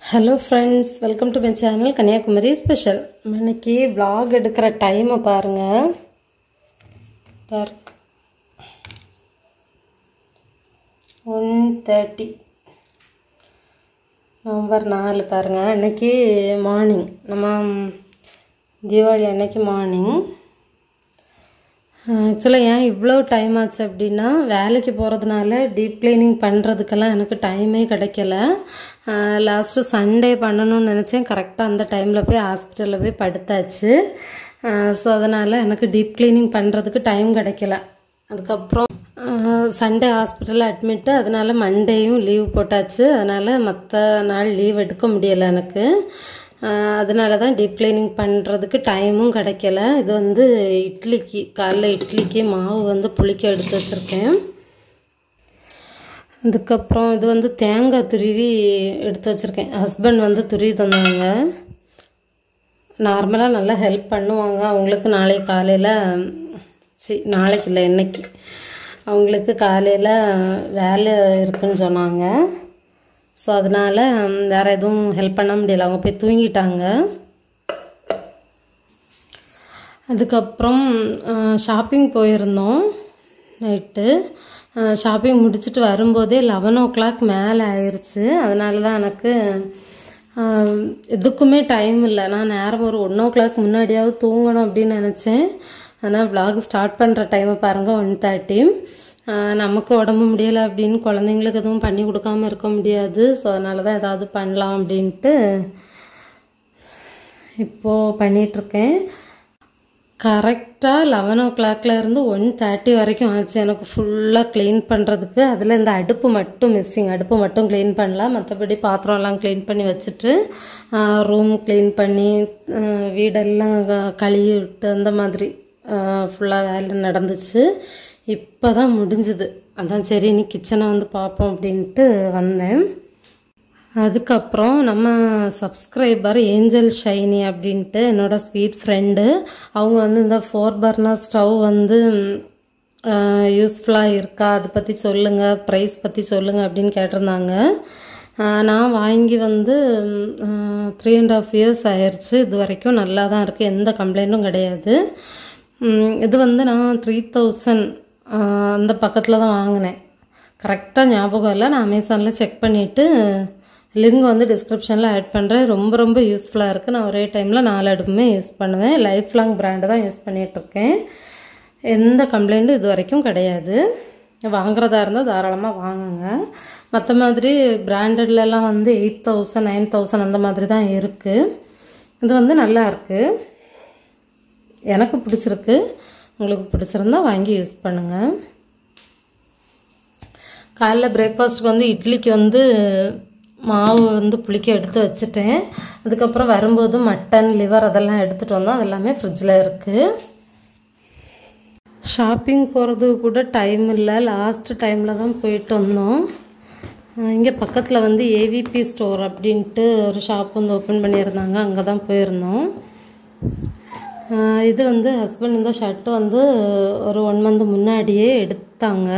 hello friends welcome to my channel Kanyakumari special இன்னைக்கு vlog எடுக்கிற டைமை பாருங்கள் டார்க் ஒன் தேர்ட்டி நவம்பர் நாலு பாருங்கள் அன்னைக்கு மார்னிங் நம்ம தீபாவளி அன்னைக்கு மார்னிங் ஆக்சுவலாக ஏன் இவ்வளோ டைம் ஆச்சு அப்படின்னா வேலைக்கு போகிறதுனால டீப் க்ளீனிங் பண்ணுறதுக்கெல்லாம் எனக்கு டைமே கிடைக்கல லாஸ்ட்டு சண்டே பண்ணணும்னு நினச்சேன் கரெக்டாக அந்த டைமில் போய் ஹாஸ்பிட்டலில் போய் படுத்தாச்சு ஸோ அதனால் எனக்கு டீப் க்ளீனிங் பண்ணுறதுக்கு டைம் கிடைக்கல அதுக்கப்புறம் சண்டே ஹாஸ்பிட்டலில் அட்மிட்டு அதனால் மண்டேயும் லீவ் போட்டாச்சு அதனால் மற்ற நாள் லீவ் எடுக்க முடியலை எனக்கு அதனால தான் டீப் க்ளீனிங் பண்ணுறதுக்கு டைமும் கிடைக்கல இது வந்து இட்லிக்கு காலைல இட்லிக்கு மாவு வந்து புளிக்க எடுத்து வச்சுருக்கேன் அதுக்கப்புறம் இது வந்து தேங்காய் துருவி எடுத்து வச்சுருக்கேன் ஹஸ்பண்ட் வந்து துருவி தந்தாங்க நார்மலாக நல்லா ஹெல்ப் பண்ணுவாங்க அவங்களுக்கு நாளைக்கு காலையில் சி நாளைக்கு இல்லை இன்னைக்கு அவங்களுக்கு காலையில் வேலை இருக்குன்னு சொன்னாங்க ஸோ அதனால் வேறு எதுவும் ஹெல்ப் பண்ண முடியல அவங்க போய் தூங்கிட்டாங்க அதுக்கப்புறம் ஷாப்பிங் போயிருந்தோம் நைட்டு ஷாப்பிங் முடிச்சுட்டு வரும்போதே லெவன் ஓ கிளாக் மேலே ஆயிடுச்சு அதனால தான் எனக்கு எதுக்குமே டைம் இல்லை நான் நேரம் ஒரு ஒன் ஓ கிளாக் முன்னாடியாவது தூங்கணும் அப்படின்னு நினச்சேன் ஆனால் விலாக் ஸ்டார்ட் பண்ணுற டைமை பாருங்கள் ஒன் தேர்ட்டி நமக்கு உடம்பு முடியலை அப்படின்னு குழந்தைங்களுக்கு எதுவும் பண்ணி கொடுக்காம இருக்க முடியாது ஸோ அதனால தான் ஏதாவது பண்ணலாம் அப்படின்ட்டு இப்போது பண்ணிகிட்ருக்கேன் கரெக்டாக லெவன் ஓ கிளாக்ல இருந்து ஒன் தேர்ட்டி வரைக்கும் ஆச்சு எனக்கு ஃபுல்லாக க்ளீன் பண்ணுறதுக்கு அதில் இந்த அடுப்பு மட்டும் மிஸ்ஸிங் அடுப்பு மட்டும் க்ளீன் பண்ணலாம் மற்றபடி பாத்திரம்லாம் க்ளீன் பண்ணி வச்சுட்டு ரூம் க்ளீன் பண்ணி வீடெல்லாம் கழுவி விட்டு அந்த மாதிரி ஃபுல்லாக வேலை நடந்துச்சு இப்போ தான் முடிஞ்சுது அதான் சரி நீ கிச்சனை வந்து பார்ப்போம் அப்படின்ட்டு வந்தேன் அதுக்கப்புறம் நம்ம சப்ஸ்கிரைபர் ஏஞ்சல் ஷைனி அப்படின்ட்டு என்னோடய ஸ்வீட் ஃப்ரெண்டு அவங்க வந்து இந்த ஃபோர் பர்னர் ஸ்டவ் வந்து யூஸ்ஃபுல்லாக இருக்கா அதை பற்றி சொல்லுங்கள் ப்ரைஸ் பற்றி சொல்லுங்கள் அப்படின்னு கேட்டிருந்தாங்க நான் வாங்கி வந்து த்ரீ அண்ட் ஆஃப் இயர்ஸ் ஆயிடுச்சு இது வரைக்கும் நல்லா தான் இருக்குது எந்த கம்ப்ளைண்ட்டும் கிடையாது இது வந்து நான் த்ரீ தௌசண்ட் அந்த பக்கத்தில் தான் வாங்கினேன் கரெக்டாக ஞாபகம் இல்லை நான் அமேசானில் செக் பண்ணிவிட்டு லிங்க் வந்து டிஸ்கிரிப்ஷனில் ஆட் பண்ணுறேன் ரொம்ப ரொம்ப யூஸ்ஃபுல்லாக இருக்குது நான் ஒரே டைமில் நாலு அடுப்புமே யூஸ் பண்ணுவேன் லைஃப் லாங் பிராண்டு தான் யூஸ் பண்ணிகிட்ருக்கேன் எந்த கம்ப்ளைண்ட்டும் இது வரைக்கும் கிடையாது வாங்குறதா இருந்தால் தாராளமாக வாங்குங்க மற்ற மாதிரி பிராண்டட்லலாம் வந்து எயிட் தௌசண்ட் நைன் தௌசண்ட் அந்த மாதிரி தான் இருக்குது இது வந்து நல்லா இருக்குது எனக்கு பிடிச்சிருக்கு உங்களுக்கு பிடிச்சிருந்தா வாங்கி யூஸ் பண்ணுங்கள் காலைல பிரேக்ஃபாஸ்ட்டுக்கு வந்து இட்லிக்கு வந்து மாவு வந்து புளிக்க எடுத்து வச்சுட்டேன் அதுக்கப்புறம் வரும்போது மட்டன் லிவர் அதெல்லாம் எடுத்துகிட்டு வந்தோம் அதெல்லாமே ஃப்ரிட்ஜில் இருக்குது ஷாப்பிங் போகிறது கூட டைம் இல்லை லாஸ்ட் டைமில் தான் போயிட்டு வந்தோம் இங்கே பக்கத்தில் வந்து ஏவிபி ஸ்டோர் அப்படின்ட்டு ஒரு ஷாப் வந்து ஓப்பன் பண்ணியிருந்தாங்க அங்கே தான் போயிருந்தோம் இது வந்து ஹஸ்பண்ட் இந்த ஷர்ட்டு வந்து ஒரு ஒன் மந்த் முன்னாடியே எடுத்தாங்க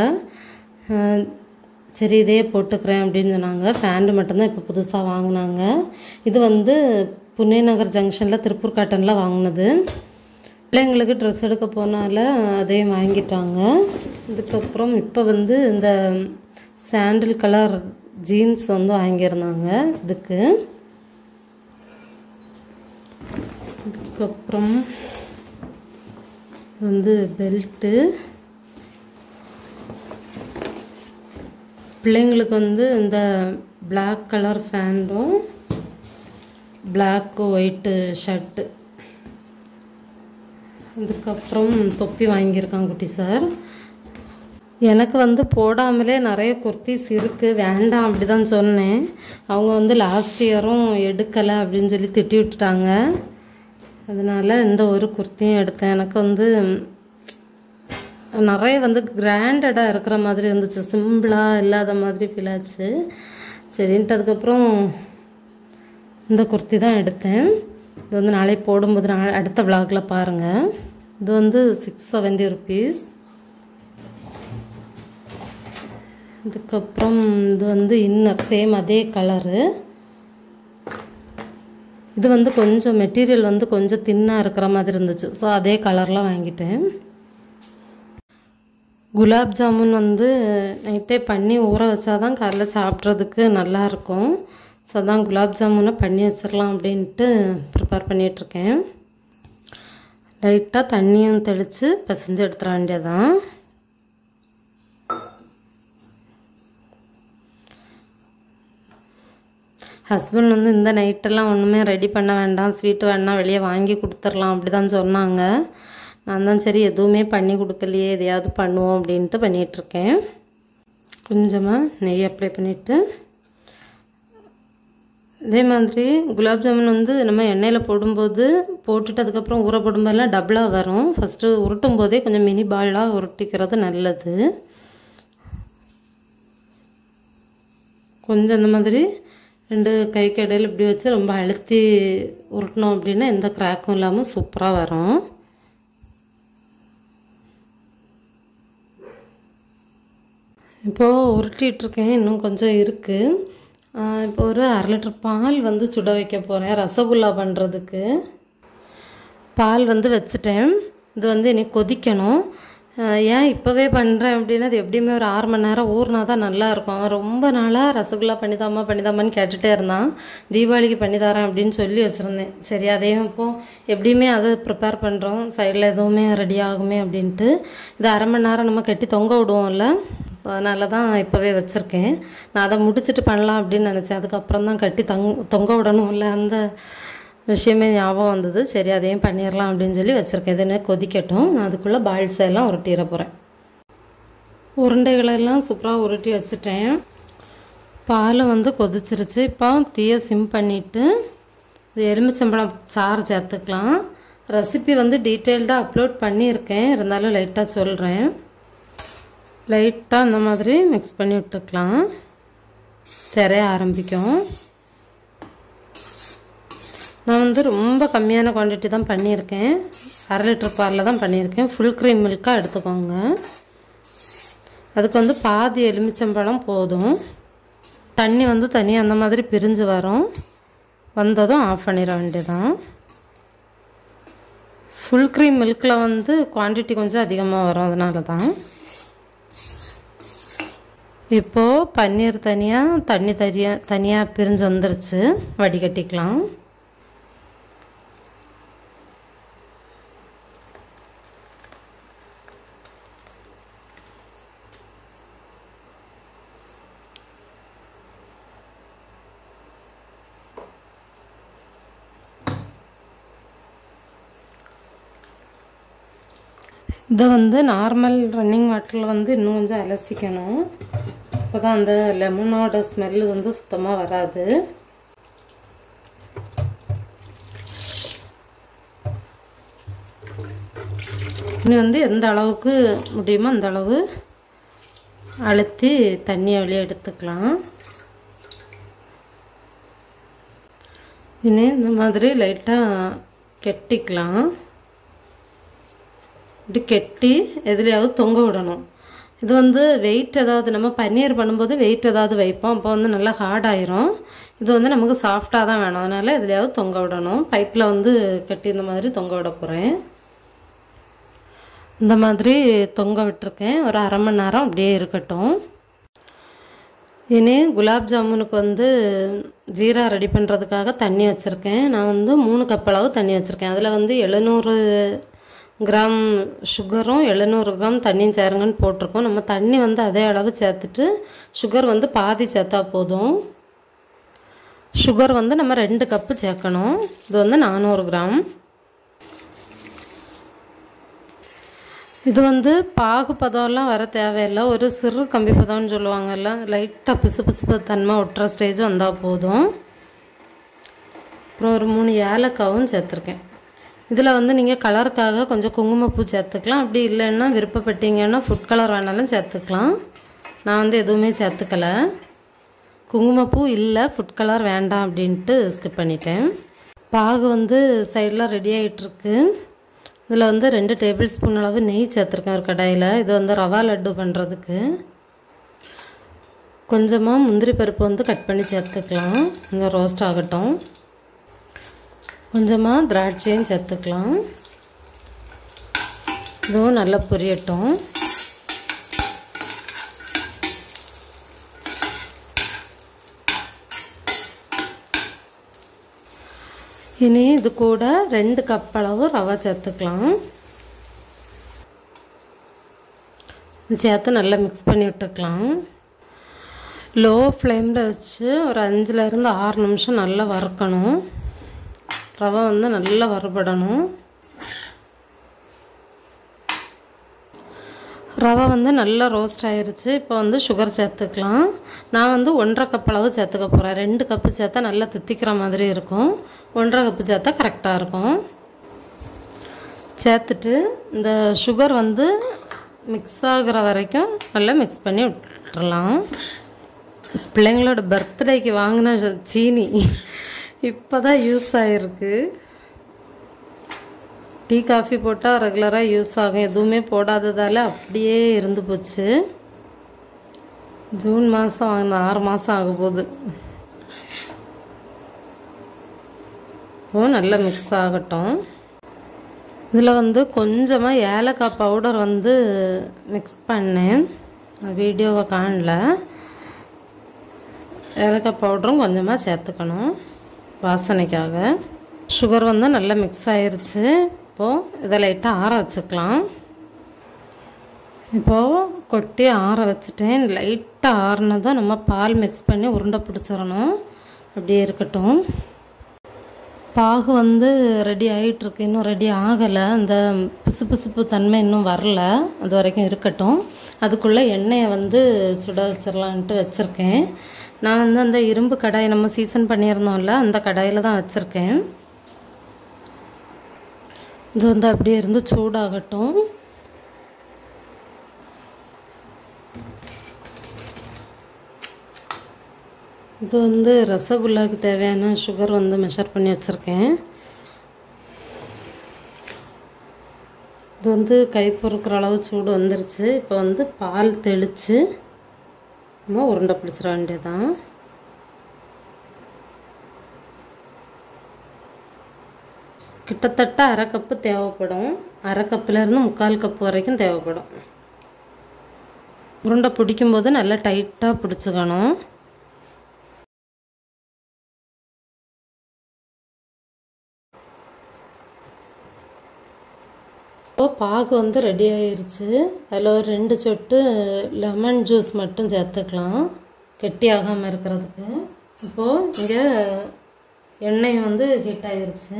சரி இதே போட்டுக்கிறேன் அப்படின்னு சொன்னாங்க ஃபேண்டு மட்டும்தான் இப்போ புதுசாக வாங்கினாங்க இது வந்து புனே நகர் ஜங்ஷனில் திருப்பூர் காட்டனில் வாங்கினது பிள்ளைங்களுக்கு ட்ரெஸ் எடுக்க போனால அதையும் வாங்கிட்டாங்க இதுக்கப்புறம் இப்போ வந்து இந்த சாண்டில் கலர் ஜீன்ஸ் வந்து வாங்கியிருந்தாங்க இதுக்கு அதுக்கப்புறம் வந்து பெல்ட்டு பிள்ளைங்களுக்கு வந்து இந்த பிளாக் கலர் ஃபேண்டும் பிளாக்கு ஒயிட்டு ஷர்ட்டு அதுக்கப்புறம் தொப்பி வாங்கியிருக்காங்க குட்டி சார் எனக்கு வந்து போடாமலே நிறைய குர்த்திஸ் இருக்குது வேண்டாம் அப்படி தான் சொன்னேன் அவங்க வந்து லாஸ்ட் இயரும் எடுக்கலை அப்படின்னு சொல்லி திட்டி விட்டுட்டாங்க அதனால் இந்த ஒரு குர்த்தியும் எடுத்தேன் எனக்கு வந்து நிறைய வந்து கிராண்டடாக இருக்கிற மாதிரி இருந்துச்சு சிம்பிளாக இல்லாத மாதிரி ஃபீல் ஆச்சு சரின்ட்டு அதுக்கப்புறம் இந்த குர்த்தி தான் எடுத்தேன் இது வந்து நாளை போடும்போது நான் அடுத்த விலாகில் பாருங்கள் இது வந்து சிக்ஸ் செவன்ட்டி ருபீஸ் இதுக்கப்புறம் இது வந்து இன்னர் சேம் அதே கலரு இது வந்து கொஞ்சம் மெட்டீரியல் வந்து கொஞ்சம் தின்னாக இருக்கிற மாதிரி இருந்துச்சு ஸோ அதே கலரில் வாங்கிட்டேன் குலாப் ஜாமுன் வந்து நைட்டே பண்ணி ஊற வச்சாதான் காலைல சாப்பிட்றதுக்கு நல்லாயிருக்கும் ஸோ அதான் குலாப் ஜாமுனை பண்ணி வச்சிடலாம் அப்படின்ட்டு ப்ரிப்பேர் பண்ணிகிட்ருக்கேன் லைட்டாக தண்ணியும் தெளித்து பிசைஞ்சு எடுத்துட வேண்டியதான் ஹஸ்பண்ட் வந்து இந்த நைட்டெல்லாம் ஒன்றுமே ரெடி பண்ண வேண்டாம் ஸ்வீட்டு வேணாம் வெளியே வாங்கி கொடுத்துர்லாம் அப்படி தான் சொன்னாங்க நான் தான் சரி எதுவுமே பண்ணி கொடுக்கலையே எதையாவது பண்ணுவோம் அப்படின்ட்டு பண்ணிகிட்ருக்கேன் கொஞ்சமாக நெய் அப்ளை பண்ணிவிட்டு இதே மாதிரி குலாப் ஜாமுன் வந்து நம்ம எண்ணெயில் போடும்போது போட்டுட்டு அதுக்கப்புறம் ஊற போடும்போதெல்லாம் டபுளாக வரும் ஃபஸ்ட்டு உருட்டும் போதே கொஞ்சம் மினி பாலாக உருட்டிக்கிறது நல்லது கொஞ்சம் இந்த மாதிரி ரெண்டு கை கடையில் இப்படி வச்சு ரொம்ப அழுத்தி உருட்டினோம் அப்படின்னா எந்த கிராக்கும் இல்லாமல் சூப்பராக வரும் இப்போது உருட்டிகிட்ருக்கேன் இன்னும் கொஞ்சம் இருக்குது இப்போ ஒரு அரை லிட்டர் பால் வந்து சுட வைக்க போகிறேன் ரசகுல்லா பண்ணுறதுக்கு பால் வந்து வச்சுட்டேன் இது வந்து இனி கொதிக்கணும் ஏன் இப்போவே பண்ணுறேன் அப்படின்னா அது எப்படியுமே ஒரு ஆறு மணி நேரம் ஊறினா தான் நல்லாயிருக்கும் அவன் ரொம்ப நாளாக ரசகுல்லா பண்ணிதாம்மா பண்ணிதாம்மான்னு கேட்டுகிட்டே இருந்தான் தீபாவளிக்கு பண்ணித்தரேன் அப்படின்னு சொல்லி வச்சுருந்தேன் சரி அதையும் இப்போது எப்படியுமே அதை ப்ரிப்பேர் பண்ணுறோம் சைடில் எதுவுமே ரெடி ஆகுமே அப்படின்ட்டு இது அரை மணி நேரம் நம்ம கட்டி தொங்க விடுவோம்ல ஸோ அதனால தான் இப்போவே வச்சுருக்கேன் நான் அதை முடிச்சுட்டு பண்ணலாம் அப்படின்னு நினச்சேன் அதுக்கப்புறம் தான் கட்டி தங் தொங்க விடணும்ல அந்த விஷயமே ஞாபகம் வந்தது சரி அதையும் பண்ணிடலாம் அப்படின்னு சொல்லி வச்சுருக்கேன் இதுன்னு கொதிக்கட்டும் நான் அதுக்குள்ளே பால்ஸ் எல்லாம் உருட்டிட போகிறேன் உருண்டைகளெல்லாம் சூப்பராக உருட்டி வச்சுட்டேன் பால் வந்து கொதிச்சிருச்சு இப்போ தீயை சிம் பண்ணிவிட்டு இது எலுமிச்சம்பழம் சாறு சேர்த்துக்கலாம் ரெசிபி வந்து டீட்டெயில்டாக அப்லோட் பண்ணியிருக்கேன் இருந்தாலும் லைட்டாக சொல்கிறேன் லைட்டாக அந்த மாதிரி மிக்ஸ் பண்ணி விட்டுக்கலாம் திரைய ஆரம்பிக்கும் நான் வந்து ரொம்ப கம்மியான குவான்டிட்டி தான் பண்ணியிருக்கேன் அரை லிட்டர் பாலில் தான் பண்ணியிருக்கேன் ஃபுல் க்ரீம் மில்காக எடுத்துக்கோங்க அதுக்கு வந்து பாதி எலுமிச்சம்பழம் போதும் தண்ணி வந்து தனியாக அந்த மாதிரி பிரிஞ்சு வரும் வந்ததும் ஆஃப் பண்ணிட வேண்டியதான் ஃபுல் க்ரீம் மில்கில் வந்து குவான்டிட்டி கொஞ்சம் அதிகமாக வரும் அதனால தான் இப்போது பன்னீர் தனியாக தண்ணி தனியாக தனியாக பிரிஞ்சு வந்துருச்சு வடிகட்டிக்கலாம் இதை வந்து நார்மல் ரன்னிங் வாட்டரில் வந்து இன்னும் கொஞ்சம் அலசிக்கணும் அப்போ தான் அந்த லெமனோட ஸ்மெல் வந்து சுத்தமாக வராது இனி வந்து எந்த அளவுக்கு முடியுமோ அந்த அளவு அழுத்தி தண்ணியை வெளியே எடுத்துக்கலாம் இனி இந்த மாதிரி லைட்டாக கெட்டிக்கலாம் இப்படி கெட்டி எதுலையாவது தொங்க விடணும் இது வந்து வெயிட் ஏதாவது நம்ம பன்னீர் பண்ணும்போது வெயிட் ஏதாவது வைப்போம் அப்போ வந்து நல்லா ஹார்ட் ஆயிரும் இது வந்து நமக்கு சாஃப்டாக தான் வேணும் அதனால் எதுலையாவது தொங்க விடணும் பைப்பில் வந்து கட்டி இந்த மாதிரி தொங்க விட போகிறேன் இந்த மாதிரி தொங்க விட்டுருக்கேன் ஒரு அரை மணி நேரம் அப்படியே இருக்கட்டும் இனி குலாப் ஜாமுனுக்கு வந்து ஜீரா ரெடி பண்ணுறதுக்காக தண்ணி வச்சுருக்கேன் நான் வந்து மூணு கப் அளவு தண்ணி வச்சுருக்கேன் அதில் வந்து எழுநூறு கிராம் சுகரும் எழுநூறு கிராம் தண்ணியும் சேருங்கன்னு போட்டிருக்கோம் நம்ம தண்ணி வந்து அதே அளவு சேர்த்துட்டு சுகர் வந்து பாதி சேர்த்தா போதும் சுகர் வந்து நம்ம ரெண்டு கப்பு சேர்க்கணும் இது வந்து நானூறு கிராம் இது வந்து பாகு பதம்லாம் வர தேவையில்லை ஒரு சிறு கம்பி பதம்னு சொல்லுவாங்கல்ல லைட்டாக பிசு பிசு தன்மை ஒட்டுற ஸ்டேஜ் வந்தால் போதும் அப்புறம் ஒரு மூணு ஏலக்காவும் சேர்த்துருக்கேன் இதில் வந்து நீங்கள் கலருக்காக கொஞ்சம் குங்குமப்பூ சேர்த்துக்கலாம் அப்படி இல்லைன்னா விருப்பப்பட்டீங்கன்னா ஃபுட் கலர் வேணாலும் சேர்த்துக்கலாம் நான் வந்து எதுவுமே சேர்த்துக்கல குங்குமப்பூ இல்லை ஃபுட் கலர் வேண்டாம் அப்படின்ட்டு ஸ்கிப் பண்ணிட்டேன் பாகு வந்து சைடில் ரெடி ஆகிட்டுருக்கு இதில் வந்து ரெண்டு டேபிள் ஸ்பூன் அளவு நெய் சேர்த்துருக்கேன் ஒரு கடாயில் இது வந்து ரவா லட்டு பண்ணுறதுக்கு கொஞ்சமாக முந்திரி பருப்பு வந்து கட் பண்ணி சேர்த்துக்கலாம் கொஞ்சம் ரோஸ்ட் ஆகட்டும் கொஞ்சமாக திராட்சையும் சேர்த்துக்கலாம் இதுவும் நல்லா பொரியட்டும் இனி இது கூட ரெண்டு கப் அளவு ரவை சேர்த்துக்கலாம் சேர்த்து நல்லா மிக்ஸ் பண்ணி விட்டுக்கலாம் லோ ஃப்ளேமில் வச்சு ஒரு அஞ்சுலேருந்து ஆறு நிமிஷம் நல்லா வறுக்கணும் ரவை வந்து நல்லா வறுபடணும் ரவை வந்து நல்லா ரோஸ்ட் ஆயிருச்சு இப்போ வந்து சுகர் சேர்த்துக்கலாம் நான் வந்து ஒன்றரை கப் அளவு சேர்த்துக்க போகிறேன் ரெண்டு கப்பு சேர்த்தா நல்லா தித்திக்கிற மாதிரி இருக்கும் ஒன்றரை கப்பு சேர்த்தா கரெக்டாக இருக்கும் சேர்த்துட்டு இந்த சுகர் வந்து மிக்ஸ் ஆகுற வரைக்கும் நல்லா மிக்ஸ் பண்ணி விட்டுறலாம் பிள்ளைங்களோட பர்த்டேக்கு வாங்கின சீனி இப்போ தான் யூஸ் ஆகிருக்கு டீ காஃபி போட்டால் ரெகுலராக யூஸ் ஆகும் எதுவுமே போடாததால் அப்படியே இருந்து போச்சு ஜூன் மாதம் வாங்கின ஆறு மாதம் ஆக போகுது இப்போ நல்லா மிக்ஸ் ஆகட்டும் இதில் வந்து கொஞ்சமாக ஏலக்காய் பவுடர் வந்து மிக்ஸ் பண்ணேன் வீடியோவை காணல ஏலக்காய் பவுடரும் கொஞ்சமாக சேர்த்துக்கணும் வாசனைக்காக சுகர் வந்து நல்லா மிக்ஸ் ஆயிருச்சு இப்போது இதை லைட்டாக ஆற வச்சுக்கலாம் இப்போது கொட்டி ஆற வச்சுட்டேன் லைட்டாக ஆறுனதும் நம்ம பால் மிக்ஸ் பண்ணி உருண்டை பிடிச்சிடணும் அப்படியே இருக்கட்டும் பாகு வந்து ரெடி ஆகிட்டுருக்கு இன்னும் ரெடி ஆகலை அந்த பிசு பிசுப்பு தன்மை இன்னும் வரல அது வரைக்கும் இருக்கட்டும் அதுக்குள்ளே எண்ணெயை வந்து சுட வச்சிடலான்ட்டு வச்சுருக்கேன் நான் வந்து அந்த இரும்பு கடாய் நம்ம சீசன் பண்ணியிருந்தோம்ல அந்த கடாயில் தான் வச்சுருக்கேன் இது வந்து அப்படியே இருந்து சூடாகட்டும் இது வந்து ரசகுல்லாவுக்கு தேவையான சுகர் வந்து மெஷர் பண்ணி வச்சுருக்கேன் இது வந்து கை பொறுக்கிற அளவு சூடு வந்துருச்சு இப்போ வந்து பால் தெளித்து நம்ம உருண்டை பிடிச்சிட வேண்டியதான் கிட்டத்தட்ட அரை கப்பு தேவைப்படும் அரை கப்புலேருந்து முக்கால் கப்பு வரைக்கும் தேவைப்படும் உருண்டை பிடிக்கும்போது நல்லா டைட்டாக பிடிச்சிக்கணும் இப்போ பாகு வந்து ரெடி ஆயிருச்சு அதில் ஒரு ரெண்டு சொட்டு லெமன் ஜூஸ் மட்டும் சேர்த்துக்கலாம் கெட்டியாகாமல் இருக்கிறதுக்கு இப்போது இங்கே எண்ணெய் வந்து ஹீட் ஆயிருச்சு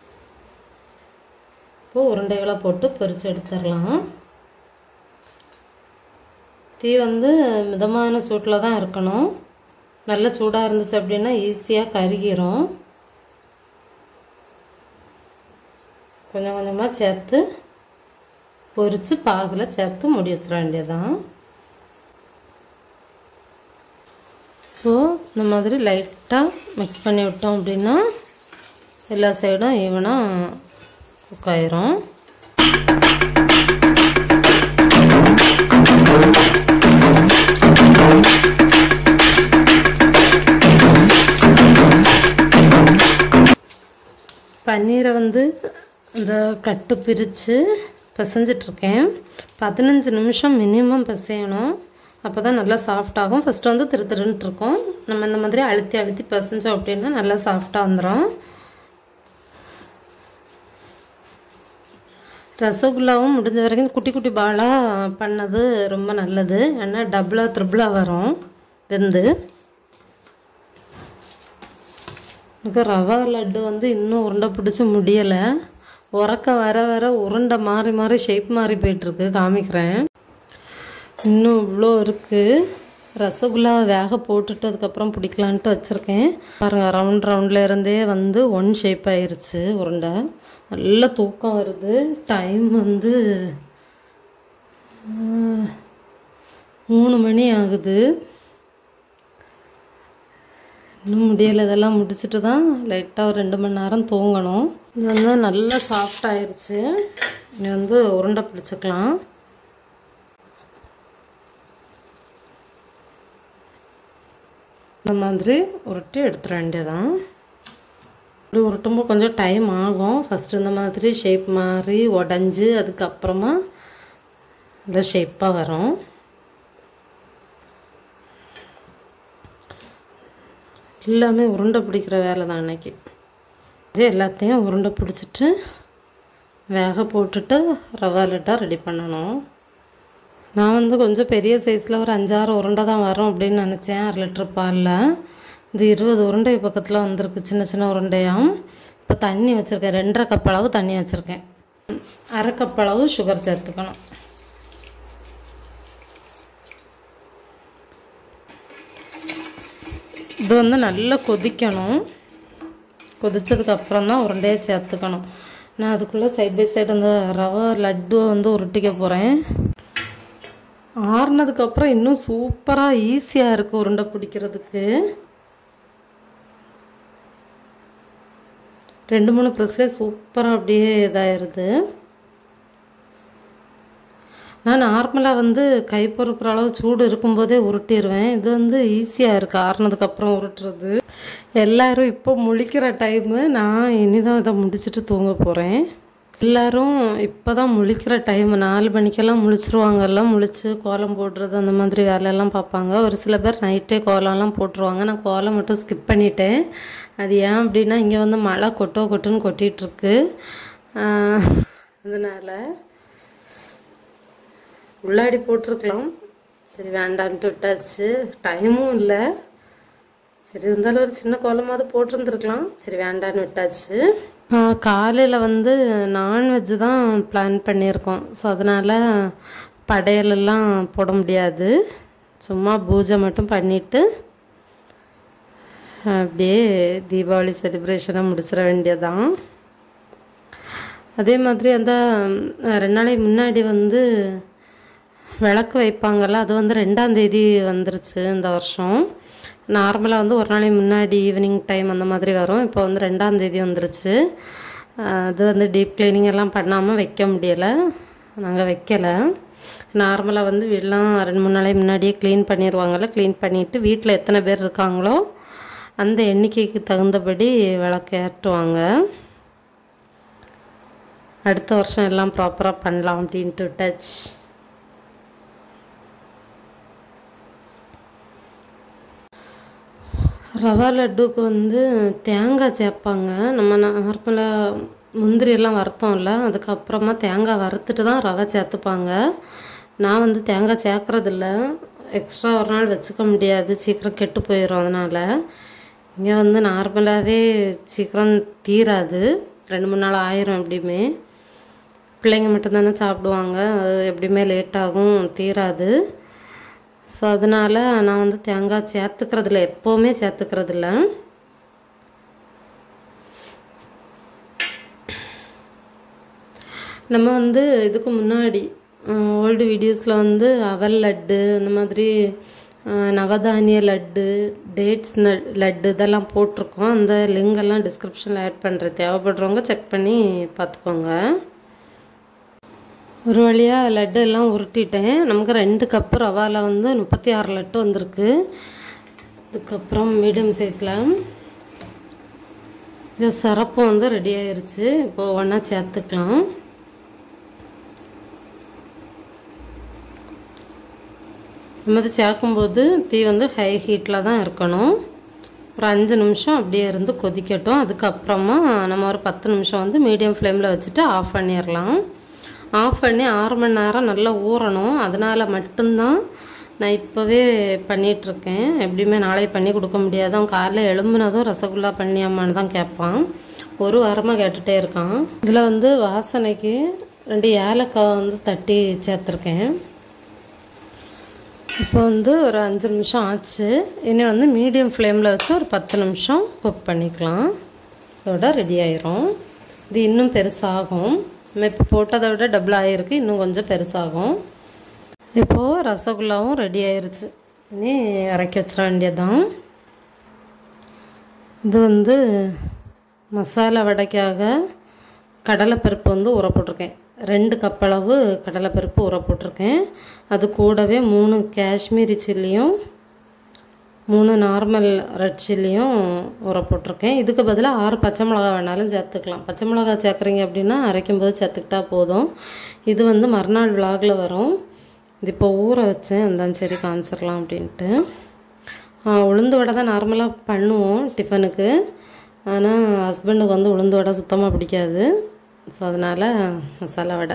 இப்போது உருண்டைகளை போட்டு பொரிச்சு எடுத்துடலாம் தீ வந்து மிதமான சூட்டில் தான் இருக்கணும் நல்ல சூடாக இருந்துச்சு அப்படின்னா ஈஸியாக கருகிரும் கொஞ்சம் கொஞ்சமாக சேர்த்து பொரித்து பாகில் சேர்த்து முடி வச்சிட வேண்டியதான் ஸோ இந்த மாதிரி லைட்டாக மிக்ஸ் பண்ணி விட்டோம் அப்படின்னா எல்லா சைடும் ஈவனாக குக் ஆயிரும் பன்னீரை வந்து இந்த கட்டு பிரித்து பிசைஞ்சிட்ருக்கேன் பதினஞ்சு நிமிஷம் மினிமம் பிசையணும் அப்போ தான் நல்லா சாஃப்டாகும் ஃபஸ்ட்டு வந்து திரு திருன்ட்டு இருக்கும் நம்ம இந்த மாதிரி அழுத்தி அழுத்தி பிசைஞ்சோம் அப்படின்னா நல்லா சாஃப்டாக வந்துடும் ரசகுல்லாவும் முடிஞ்ச வரைக்கும் குட்டி குட்டி பாலாக பண்ணது ரொம்ப நல்லது ஏன்னா டபுளாக த்ரிபிளாக வரும் வெந்து எனக்கு ரவா லட்டு வந்து இன்னும் உருண்டை பிடிச்சி முடியலை உறக்க வர வர உருண்டை மாறி மாறி ஷேப் மாறி போயிட்டுருக்கு காமிக்கிறேன் இன்னும் இவ்வளோ இருக்குது ரசகுல்லா வேக போட்டுட்டு அதுக்கப்புறம் பிடிக்கலான்ட்டு வச்சுருக்கேன் பாருங்கள் ரவுண்ட் ரவுண்டில் இருந்தே வந்து ஒன் ஷேப் ஆயிருச்சு உருண்டை நல்ல தூக்கம் வருது டைம் வந்து ஆஹ், மூணு மணி ஆகுது இன்னும் முடியலை இதெல்லாம் முடிச்சுட்டு தான் லைட்டாக ஒரு ரெண்டு மணி நேரம் தூங்கணும் இது வந்து நல்லா சாஃப்ட் ஆயிருச்சு இது வந்து உருண்டை பிடிச்சிக்கலாம் இந்த மாதிரி உருட்டி எடுத்துட வேண்டியதான் இப்படி உருட்டும்போது கொஞ்சம் டைம் ஆகும் ஃபஸ்ட்டு இந்த மாதிரி ஷேப் மாதிரி உடஞ்சி அதுக்கப்புறமா இந்த ஷேப்பாக வரும் எல்லாமே உருண்டை பிடிக்கிற வேலை தான் அன்னைக்கு இது எல்லாத்தையும் உருண்டை பிடிச்சிட்டு வேக போட்டுட்டு ரவா லட்டா ரெடி பண்ணணும் நான் வந்து கொஞ்சம் பெரிய சைஸில் ஒரு அஞ்சாறு உருண்டை தான் வரும் அப்படின்னு நினச்சேன் அரை லிட்டர் பாலில் இது இருபது உருண்டை பக்கத்தில் வந்திருக்கு சின்ன சின்ன உருண்டையாம் இப்போ தண்ணி வச்சுருக்கேன் ரெண்டரை கப் அளவு தண்ணி வச்சுருக்கேன் அரை கப் அளவு சுகர் சேர்த்துக்கணும் இது வந்து நல்லா கொதிக்கணும் கொதிச்சதுக்கு அப்புறம் தான் உருண்டையை சேர்த்துக்கணும் நான் அதுக்குள்ளே சைட் பை சைடு அந்த ரவை லட்டுவை வந்து உருட்டிக்க போகிறேன் ஆறுனதுக்கப்புறம் இன்னும் சூப்பராக ஈஸியாக இருக்குது உருண்டை பிடிக்கிறதுக்கு ரெண்டு மூணு ப்ரெஸ்லேயே சூப்பராக அப்படியே இதாயிருது நான் நார்மலாக வந்து கை பொறுக்கிற அளவு சூடு இருக்கும்போதே உருட்டிடுவேன் இது வந்து ஈஸியாக இருக்குது ஆறுனதுக்கப்புறம் உருட்டுறது எல்லோரும் இப்போ முழிக்கிற டைமு நான் இனிதான் இதை முடிச்சுட்டு தூங்க போகிறேன் எல்லோரும் இப்போ தான் முழிக்கிற டைம் நாலு மணிக்கெல்லாம் முழிச்சிருவாங்கல்ல முழிச்சு கோலம் போடுறது அந்த மாதிரி வேலையெல்லாம் பார்ப்பாங்க ஒரு சில பேர் நைட்டே கோலம்லாம் போட்டுருவாங்க நான் கோலம் மட்டும் ஸ்கிப் பண்ணிட்டேன் அது ஏன் அப்படின்னா இங்கே வந்து மழை கொட்டோ கொட்டுன்னு கொட்டிகிட்ருக்கு அதனால் உள்ளாடி போட்டிருக்கலாம் சரி வேண்டான்ட்டு விட்டாச்சு டைமும் இல்லை சரி இருந்தாலும் ஒரு சின்ன கோலமாவது போட்டிருந்துருக்கலாம் சரி வேண்டான்னு விட்டாச்சு காலையில் வந்து நான்வெஜ்ஜு தான் பிளான் பண்ணியிருக்கோம் ஸோ அதனால் படையலெல்லாம் போட முடியாது சும்மா பூஜை மட்டும் பண்ணிவிட்டு அப்படியே தீபாவளி செலிப்ரேஷனை முடிச்சிட வேண்டியதான் அதே மாதிரி அந்த ரெண்டு நாளைக்கு முன்னாடி வந்து விளக்கு வைப்பாங்கள்ல அது வந்து ரெண்டாம் தேதி வந்துருச்சு இந்த வருஷம் நார்மலாக வந்து ஒரு நாளைக்கு முன்னாடி ஈவினிங் டைம் அந்த மாதிரி வரும் இப்போ வந்து ரெண்டாம் தேதி வந்துருச்சு அது வந்து டீப் கிளீனிங் எல்லாம் பண்ணாமல் வைக்க முடியலை நாங்கள் வைக்கலை நார்மலாக வந்து வீடெலாம் ரெண்டு மூணு நாளைக்கு முன்னாடியே க்ளீன் பண்ணிடுவாங்கள்ல க்ளீன் பண்ணிவிட்டு வீட்டில் எத்தனை பேர் இருக்காங்களோ அந்த எண்ணிக்கைக்கு தகுந்தபடி விளக்கு ஏற்றுவாங்க அடுத்த வருஷம் எல்லாம் ப்ராப்பராக பண்ணலாம் அப்படின்ட்டு விட்டாச்சு ரவா லட்டுக்கு வந்து தேங்காய் சேர்ப்பாங்க நம்ம நார்மலாக முந்திரி எல்லாம் வறுத்தோம்ல அதுக்கப்புறமா தேங்காய் வறுத்துட்டு தான் ரவை சேர்த்துப்பாங்க நான் வந்து தேங்காய் சேர்க்குறதில்ல எக்ஸ்ட்ரா ஒரு நாள் வச்சுக்க முடியாது சீக்கிரம் கெட்டு போயிடும் அதனால் இங்கே வந்து நார்மலாகவே சீக்கிரம் தீராது ரெண்டு மூணு நாள் ஆயிரும் எப்படியுமே பிள்ளைங்க மட்டும்தானே சாப்பிடுவாங்க அது எப்படியுமே லேட்டாகும் தீராது ஸோ அதனால் நான் வந்து தேங்காய் சேர்த்துக்கிறதில்ல எப்போவுமே சேர்த்துக்கிறதில்ல நம்ம வந்து இதுக்கு முன்னாடி ஓல்டு வீடியோஸில் வந்து அவல் லட்டு அந்த மாதிரி நவதானிய லட்டு டேட்ஸ் ந லட்டு இதெல்லாம் போட்டிருக்கோம் அந்த லிங்கெல்லாம் டிஸ்கிரிப்ஷனில் ஆட் பண்ணுறேன் தேவைப்படுறவங்க செக் பண்ணி பார்த்துக்கோங்க ஒரு வழியாக லட்டு எல்லாம் உருட்டிட்டேன் நமக்கு ரெண்டு கப்பு ரவாவில் வந்து முப்பத்தி ஆறு லட்டு வந்திருக்கு அதுக்கப்புறம் மீடியம் சைஸில் இது சிறப்பு வந்து ரெடி ஆயிருச்சு இப்போது ஒன்றா சேர்த்துக்கலாம் நம்ம இது சேர்க்கும்போது தீ வந்து ஹை ஹீட்டில் தான் இருக்கணும் ஒரு அஞ்சு நிமிஷம் அப்படியே இருந்து கொதிக்கட்டும் அதுக்கப்புறமா நம்ம ஒரு பத்து நிமிஷம் வந்து மீடியம் ஃப்ளேமில் வச்சுட்டு ஆஃப் பண்ணிடலாம் ஆஃப் பண்ணி ஆறு மணி நேரம் நல்லா ஊறணும் அதனால் மட்டும்தான் நான் இப்போவே பண்ணிகிட்ருக்கேன் எப்படியுமே நாளைக்கு பண்ணி கொடுக்க முடியாது அவன் காலைல எழும்புனதும் ரசகுல்லா பண்ணியாமான்னு தான் கேட்பான் ஒரு வாரமாக கேட்டுகிட்டே இருக்கான் இதில் வந்து வாசனைக்கு ரெண்டு ஏலக்காய் வந்து தட்டி சேர்த்துருக்கேன் இப்போ வந்து ஒரு அஞ்சு நிமிஷம் ஆச்சு இனி வந்து மீடியம் ஃப்ளேமில் வச்சு ஒரு பத்து நிமிஷம் குக் பண்ணிக்கலாம் இதோட ரெடி ஆயிரும் இது இன்னும் பெருசாகும் நம்ம இப்போ போட்டதை விட டபுள் ஆகிருக்கு இன்னும் கொஞ்சம் பெருசாகும் இப்போது ரசகுல்லாவும் ரெடி ஆயிருச்சு இனி இறக்கி வச்சிட வேண்டியதுதான் இது வந்து மசாலா வடைக்காக கடலைப்பருப்பு வந்து ஊற போட்டிருக்கேன் ரெண்டு கப் அளவு கடலைப்பருப்பு ஊற போட்டிருக்கேன் அது கூடவே மூணு காஷ்மீரி சில்லியும் மூணு நார்மல் ரெட் சில்லியும் ஊற போட்டிருக்கேன் இதுக்கு பதிலாக ஆறு பச்சை மிளகா வேணாலும் சேர்த்துக்கலாம் பச்சை மிளகா சேர்க்குறீங்க அப்படின்னா அரைக்கும் போது சேர்த்துக்கிட்டா போதும் இது வந்து மறுநாள் விலாகில் வரும் இது இப்போ ஊற வச்சேன் அந்த சரி காமிச்சிடலாம் அப்படின்ட்டு ஆ, உளுந்து வடை தான் நார்மலாக பண்ணுவோம் டிஃபனுக்கு ஆனால் ஹஸ்பண்டுக்கு வந்து உளுந்து வடை சுத்தமாக பிடிக்காது ஸோ அதனால் மசாலா வடை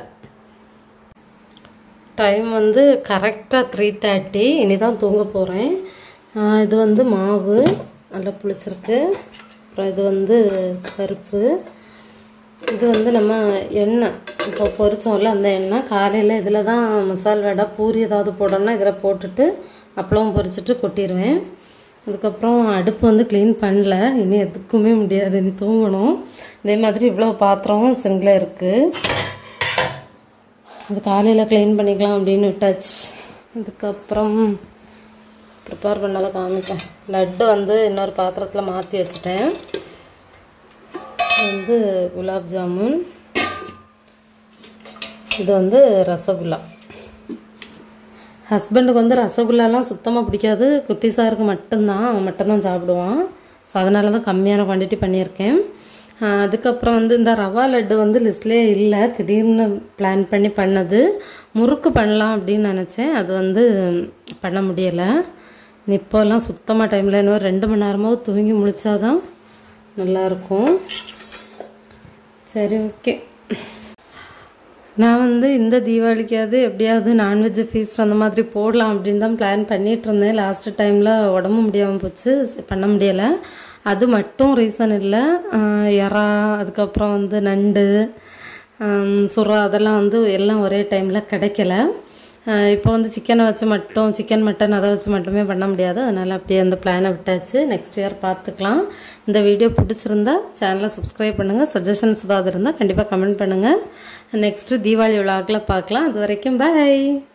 டைம் வந்து கரெக்டாக த்ரீ தேர்ட்டி இனி தான் தூங்க போகிறேன் இது வந்து மாவு நல்லா புளிச்சிருக்கு அப்புறம் இது வந்து பருப்பு இது வந்து நம்ம எண்ணெய் இப்போ பொரிச்சோம்ல அந்த எண்ணெய் காலையில் இதில் தான் மசால் வடை பூரி ஏதாவது போடணும்னா இதில் போட்டுட்டு அப்பளம் பொரிச்சிட்டு கொட்டிடுவேன் அதுக்கப்புறம் அடுப்பு வந்து க்ளீன் பண்ணல இனி எதுக்குமே முடியாது இனி தூங்கணும் இதே மாதிரி இவ்வளோ பாத்திரம் சிங்கில் இருக்குது அது காலையில் க்ளீன் பண்ணிக்கலாம் அப்படின்னு விட்டாச்சு அதுக்கப்புறம் ப்ரிப்பேர் பண்ணதை காமிட்டேன் லட்டு வந்து இன்னொரு பாத்திரத்தில் மாற்றி வச்சுட்டேன் இது வந்து குலாப் ஜாமுன் இது வந்து ரசகுல்லா ஹஸ்பண்டுக்கு வந்து ரசகுல்லாலாம் சுத்தமாக பிடிக்காது குட்டி சாருக்கு மட்டும்தான் அவன் மட்டும்தான் சாப்பிடுவான் ஸோ அதனால தான் கம்மியான குவான்டிட்டி பண்ணியிருக்கேன் ஆஹ் அதுக்கப்புறம் வந்து இந்த ரவா லட்டு வந்து லிஸ்ட்லேயே இல்லை திடீர்னு பிளான் பண்ணி பண்ணது முறுக்கு பண்ணலாம் அப்படின்னு நினச்சேன் அது வந்து பண்ண முடியலை இப்போல்லாம் சுத்தமாக டைமில் இன்னும் ரெண்டு மணி நேரமாவது தூங்கி முழிச்சாதான் நல்லாயிருக்கும் சரி ஓகே நான் வந்து இந்த தீபாவளிக்காவது எப்படியாவது நான்வெஜ் ஃபீஸ்ட் அந்த மாதிரி போடலாம் அப்படின்னு தான் பிளான் பண்ணிட்டு இருந்தேன் லாஸ்ட் டைமில் உடம்பு முடியாமல் போச்சு சரி, பண்ண முடியலை அது மட்டும் ரீசன் இல்லை ஆஹ் எறா அதுக்கப்புறம் வந்து நண்டு ஆம், சுறா அதெல்லாம் வந்து எல்லாம் ஒரே டைமில் கிடைக்கல ஆஹ் இப்போ வந்து சிக்கனை வச்சு மட்டும் சிக்கன் மட்டன் அதை வச்சு மட்டுமே பண்ண முடியாது அதனால் அப்படியே அந்த பிளானை விட்டாச்சு நெக்ஸ்ட் இயர் பார்த்துக்கலாம் இந்த வீடியோ பிடிச்சிருந்தா சேனலை சப்ஸ்கிரைப் பண்ணுங்கள் சஜஷன்ஸ் ஏதாவது இருந்தால் கண்டிப்பாக கமெண்ட் பண்ணுங்கள் நெக்ஸ்ட்டு தீபாவளி விழாக்கில் பார்க்கலாம் அது வரைக்கும் பாய்